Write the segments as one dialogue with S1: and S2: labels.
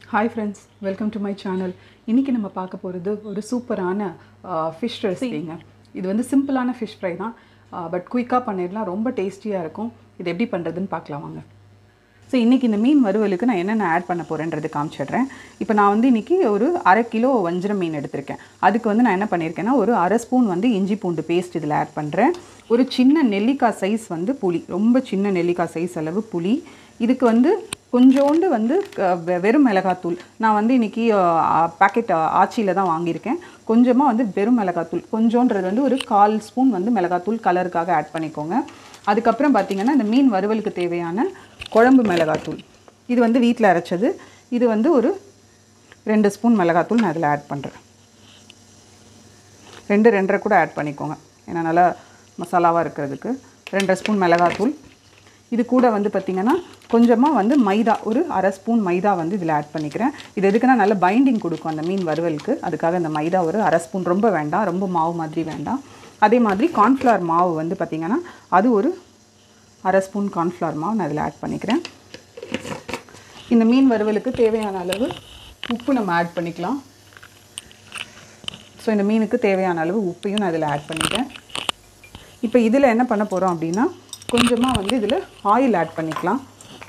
S1: hi friends welcome to my channel இன்றைக்கி நம்ம பார்க்க போகிறது ஒரு சூப்பரான ஃபிஷ் ரெசிபிங்க இது வந்து சிம்பிளான ஃபிஷ் ஃப்ரை தான் பட் குயிக்காக பண்ணிடலாம் ரொம்ப டேஸ்டியாக இருக்கும் இது எப்படி பண்ணுறதுன்னு பார்க்கலாம் வாங்க ஸோ இன்றைக்கி இந்த மீன் வறுவலுக்கு நான் என்னென்ன ஆட் பண்ண போகிறேன்றது காமிச்சிடுறேன் இப்போ நான் வந்து இன்றைக்கி ஒரு அரை கிலோ வஞ்சிரம் மீன் எடுத்திருக்கேன் அதுக்கு வந்து நான் என்ன பண்ணியிருக்கேன்னா ஒரு அரை ஸ்பூன் வந்து இஞ்சி பூண்டு பேஸ்ட் இதில் ஆட் பண்ணுறேன் ஒரு சின்ன நெல்லிக்காய் சைஸ் வந்து புளி ரொம்ப சின்ன நெல்லிக்காய் சைஸ் அளவு புளி இதுக்கு வந்து கொஞ்சோண்டு வந்து க- வெ- வெறும் மிளகாத்தூள் நான் வந்து இன்றைக்கி பேக்கெட் ஆச்சியில் தான் வாங்கியிருக்கேன் கொஞ்சமாக வந்து வெறும் மிளகாத்தூள் கொஞ்சோன்றது வந்து ஒரு கால் ஸ்பூன் வந்து மிளகாத்தூள் கலருக்காக ஆட் பண்ணிக்கோங்க அதுக்கப்புறம் பார்த்திங்கன்னா இந்த மீன் வறுவலுக்கு தேவையான குழம்பு மிளகாத்தூள் இது வந்து வீட்டில் அரைச்சது இது வந்து ஒரு ரெண்டு ஸ்பூன் மிளகாத்தூள் நான் இதில் ஆட் பண்ணுறேன் ரெண்டு ரெண்டரை கூட ஆட் பண்ணிக்கோங்க ஏன்னா நல்லா மசாலாவாக இருக்கிறதுக்கு ரெண்டரை ஸ்பூன் மிளகாத்தூள் இது கூட வந்து பார்த்திங்கன்னா கொஞ்சமாக வந்து மைதா ஒரு அரை ஸ்பூன் மைதா வந்து இதில் ஆட் பண்ணிக்கிறேன் இது எதுக்குன்னா நல்ல பைண்டிங் கொடுக்கும் அந்த மீன் வறுவலுக்கு அதுக்காக இந்த மைதா ஒரு அரை ஸ்பூன் ரொம்ப வேண்டாம் ரொம்ப மாவு மாதிரி வேண்டாம் அதே மாதிரி கார்ன்ஃப்ளவர் மாவு வந்து பார்த்திங்கன்னா அது ஒரு அரை ஸ்பூன் கார்ன்ஃப்ளவர் மாவு நான் இதில் ஆட் பண்ணிக்கிறேன் இந்த மீன் வறுவலுக்கு தேவையான அளவு உப்பு நம்ம ஆட் பண்ணிக்கலாம் ஸோ இந்த மீனுக்கு தேவையான அளவு உப்பையும் நான் இதில் ஆட் பண்ணிட்டேன் இப்போ இதில் என்ன பண்ண போகிறோம் அப்படின்னா கொஞ்சமாக வந்து இதில் ஆயில் ஆட் பண்ணிக்கலாம்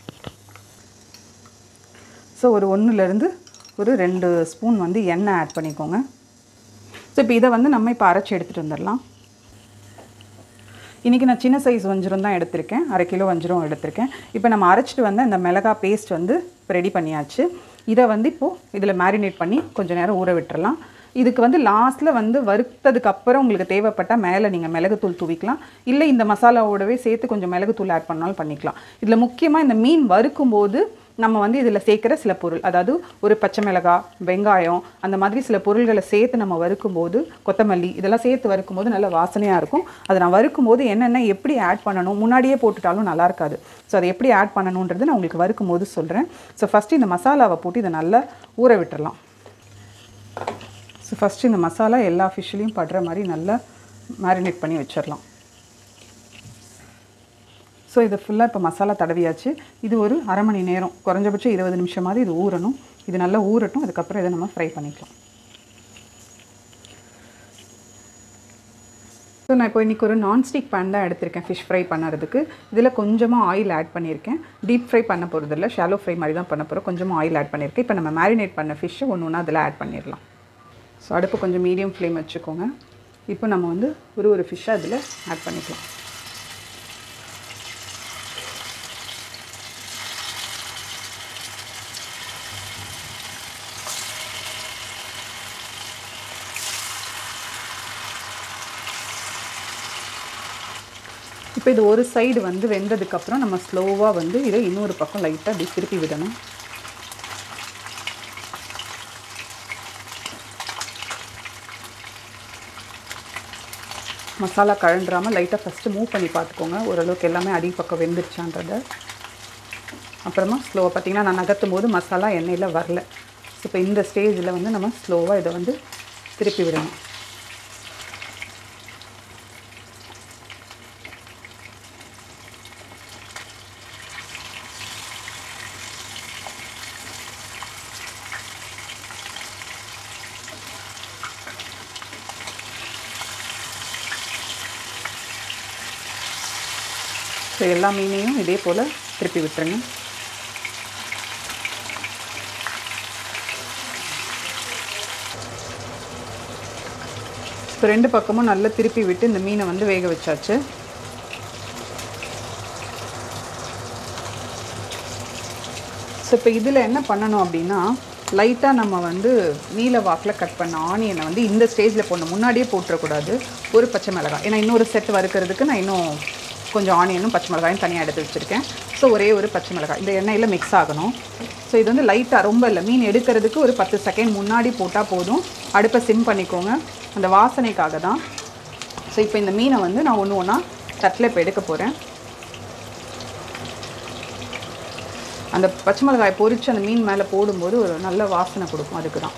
S1: ஸோ ஒரு ஒன்றுலேருந்து ஒரு ரெண்டு ஸ்பூன் வந்து எண்ணெய் ஆட் பண்ணிக்கோங்க ஸோ இப்போ இதை வந்து நம்ம இப்போ அரைச்சி எடுத்துகிட்டு வந்துடலாம் இன்றைக்கி நான் சின்ன சைஸ் வஞ்சிரம் தான் எடுத்திருக்கேன் அரை கிலோ வஞ்சிரம் எடுத்திருக்கேன் இப்போ நம்ம அரைச்சிட்டு வந்த இந்த மிளகா பேஸ்ட் வந்து ரெடி பண்ணியாச்சு இதை வந்து இப்போது இதில் மேரினேட் பண்ணி கொஞ்சம் நேரம் ஊற விட்டுறலாம் இதுக்கு வந்து லாஸ்ட்டில் வந்து வறுத்ததுக்கு அப்புறம் உங்களுக்கு தேவைப்பட்டால் மேலே நீங்கள் மிளகுத்தூள் தூவிக்கலாம் இல்லை இந்த மசாலாவோடவே சேர்த்து கொஞ்சம் மிளகுத்தூள் ஆட் பண்ணாலும் பண்ணிக்கலாம் இதில் முக்கியமாக இந்த மீன் வறுக்கும்போது நம்ம வந்து இதில் சேர்க்குற சில பொருள் அதாவது ஒரு பச்சை மிளகாய் வெங்காயம் அந்த மாதிரி சில பொருள்களை சேர்த்து நம்ம வறுக்கும்போது கொத்தமல்லி இதெல்லாம் சேர்த்து வறுக்கும்போது நல்ல வாசனையாக இருக்கும் அதை நான் வறுக்கும்போது என்னென்ன எப்படி ஆட் பண்ணணும் முன்னாடியே போட்டுட்டாலும் நல்லா இருக்காது ஸோ அதை எப்படி ஆட் பண்ணணுன்றது நான் உங்களுக்கு வறுக்கும்போது சொல்கிறேன் ஸோ ஃபஸ்ட்டு இந்த மசாலாவை போட்டு இதை நல்லா ஊற விட்டுறலாம் ஸோ ஃபஸ்ட்டு இந்த மசாலா எல்லா ஃபிஷ்லேயும் படுற மாதிரி நல்லா மேரினேட் பண்ணி வச்சிடலாம் ஸோ இதை ஃபுல்லாக இப்போ மசாலா தடவியாச்சு இது ஒரு அரை மணி நேரம் குறைஞ்சபட்சம் இருபது நிமிஷமாவது இது ஊறணும் இது நல்லா ஊறட்டும் அதுக்கப்புறம் இதை நம்ம ஃப்ரை பண்ணிக்கலாம் ஸோ நான் இப்போ இன்றைக்கி ஒரு நான்ஸ்டிக் பேன் தான் எடுத்திருக்கேன் ஃபிஷ் ஃப்ரை பண்ணுறதுக்கு இதில் கொஞ்சமாக ஆயில் ஆட் பண்ணியிருக்கேன் டீப் ஃப்ரை பண்ண போகிறது இல்லை ஷாலோ ஃப்ரை மாதிரி தான் பண்ண போகிறோம் கொஞ்சமாக ஆயில் ஆட் பண்ணியிருக்கேன் இப்போ நம்ம மேரினேட் பண்ண ஃபிஷ்ஷை ஒன்று ஒன்றா அதில் ஆட் பண்ணிடலாம் ஸோ அடுப்பு கொஞ்சம் மீடியம் ஃப்ளேம் வச்சுக்கோங்க இப்போ நம்ம வந்து ஒரு ஒரு ஃபிஷ்ஷை அதில் ஆட் பண்ணிக்கலாம் இப்போ இது ஒரு சைடு வந்து வெந்ததுக்கப்புறம் நம்ம ஸ்லோவாக வந்து இதை இன்னொரு பக்கம் லைட்டாக அப்படி திருப்பி விடணும் மசாலா கழன்றாமல் லைட்டாக ஃபஸ்ட்டு மூவ் பண்ணி பார்த்துக்கோங்க ஓரளவுக்கு எல்லாமே அடி பக்கம் வெந்துருச்சான்றதை அப்புறமா ஸ்லோவாக பார்த்தீங்கன்னா நான் நகர்த்தும் போது மசாலா எண்ணெயில் வரல ஸோ இப்போ இந்த ஸ்டேஜில் வந்து நம்ம ஸ்லோவாக இதை வந்து திருப்பி விடணும் ஸோ எல்லா மீனையும் இதே போல் திருப்பி விட்டுருங்க இப்போ ரெண்டு பக்கமும் நல்லா திருப்பி விட்டு இந்த மீனை வந்து வேக வச்சாச்சு ஸோ இப்போ இதில் என்ன பண்ணணும் அப்படின்னா லைட்டாக நம்ம வந்து நீல வாக்கில் கட் பண்ண ஆனியனை வந்து இந்த ஸ்டேஜில் போடணும் முன்னாடியே போட்டுறக்கூடாது ஒரு பச்சை மிளகாய் ஏன்னா இன்னொரு செட் வறுக்கிறதுக்கு நான் இன்னும் கொஞ்சம் ஆனியனும் பச்சை மிளகாயும் தனியாக எடுத்து வச்சுருக்கேன் ஸோ ஒரே ஒரு பச்சை மிளகாய் இந்த எண்ணெயில் மிக்ஸ் ஆகணும் ஸோ இது வந்து லைட்டாக ரொம்ப இல்லை மீன் எடுக்கிறதுக்கு ஒரு பத்து செகண்ட் முன்னாடி போட்டால் போதும் அடுப்பை சிம் பண்ணிக்கோங்க அந்த வாசனைக்காக தான் ஸோ இப்போ இந்த மீனை வந்து நான் ஒன்று ஒன்றா தட்டில் இப்போ எடுக்க போகிறேன் அந்த பச்சை மிளகாய் பொரிச்சு அந்த மீன் மேலே போடும்போது ஒரு நல்ல வாசனை கொடுக்கும் அதுக்கு தான்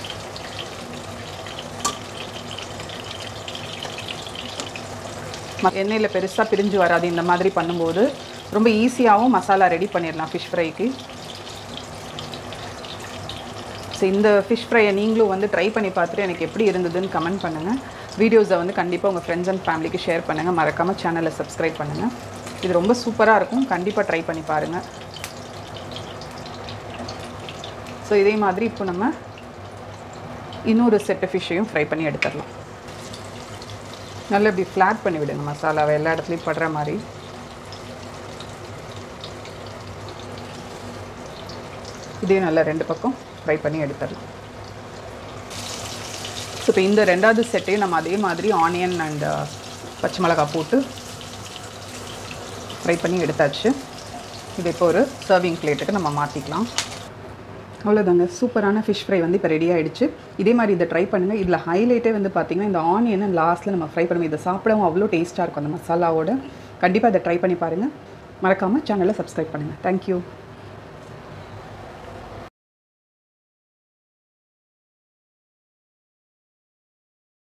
S1: எண்ணெயில் பெருசாக பிரிஞ்சு வராது இந்த மாதிரி பண்ணும்போது ரொம்ப ஈஸியாகவும் மசாலா ரெடி பண்ணிடலாம் ஃபிஷ் ஃப்ரைக்கு ஸோ இந்த ஃபிஷ் ஃப்ரையை நீங்களும் வந்து ட்ரை பண்ணி பார்த்துட்டு எனக்கு எப்படி இருந்ததுன்னு கமெண்ட் பண்ணுங்கள் வீடியோஸை வந்து கண்டிப்பாக உங்கள் ஃப்ரெண்ட்ஸ் அண்ட் ஃபேமிலிக்கு ஷேர் பண்ணுங்கள் மறக்காமல் சேனலை சப்ஸ்கிரைப் பண்ணுங்கள் இது ரொம்ப சூப்பராக இருக்கும் கண்டிப்பாக ட்ரை பண்ணி பாருங்கள் ஸோ இதே மாதிரி இப்போ நம்ம இன்னொரு செட்டு ஃபிஷ்ஷையும் ஃப்ரை பண்ணி எடுத்துடலாம் நல்லா இப்படி ஃப்ளாட் பண்ணி விடுங்க மசாலாவை எல்லா இடத்துலையும் படுற மாதிரி இதே நல்லா ரெண்டு பக்கம் ஃப்ரை பண்ணி எடுத்துடலாம் ஸோ இப்போ இந்த ரெண்டாவது செட்டையும் நம்ம அதே மாதிரி ஆனியன் அண்ட் பச்சை மிளகாய் போட்டு ஃப்ரை பண்ணி எடுத்தாச்சு இது இப்போ ஒரு சர்விங் பிளேட்டுக்கு நம்ம மாற்றிக்கலாம் அவ்வளோதாங்க சூப்பரான ஃபிஷ் ஃப்ரை வந்து இப்போ ரெடி ஆகிடுச்சு இதே மாதிரி இதை ட்ரை பண்ணுங்கள் இதில் ஹைலைட்டே வந்து பார்த்திங்கன்னா இந்த ஆனியனை லாஸ்ட்டில் நம்ம ஃப்ரை பண்ணுவோம் இதை சாப்பிடவும் அவ்வளோ டேஸ்ட்டாக இருக்கும் அந்த மசாலாவோட கண்டிப்பாக இதை ட்ரை பண்ணி பாருங்கள் மறக்காமல் சேனலை சப்ஸ்கிரைப் பண்ணுங்கள் தேங்க்யூ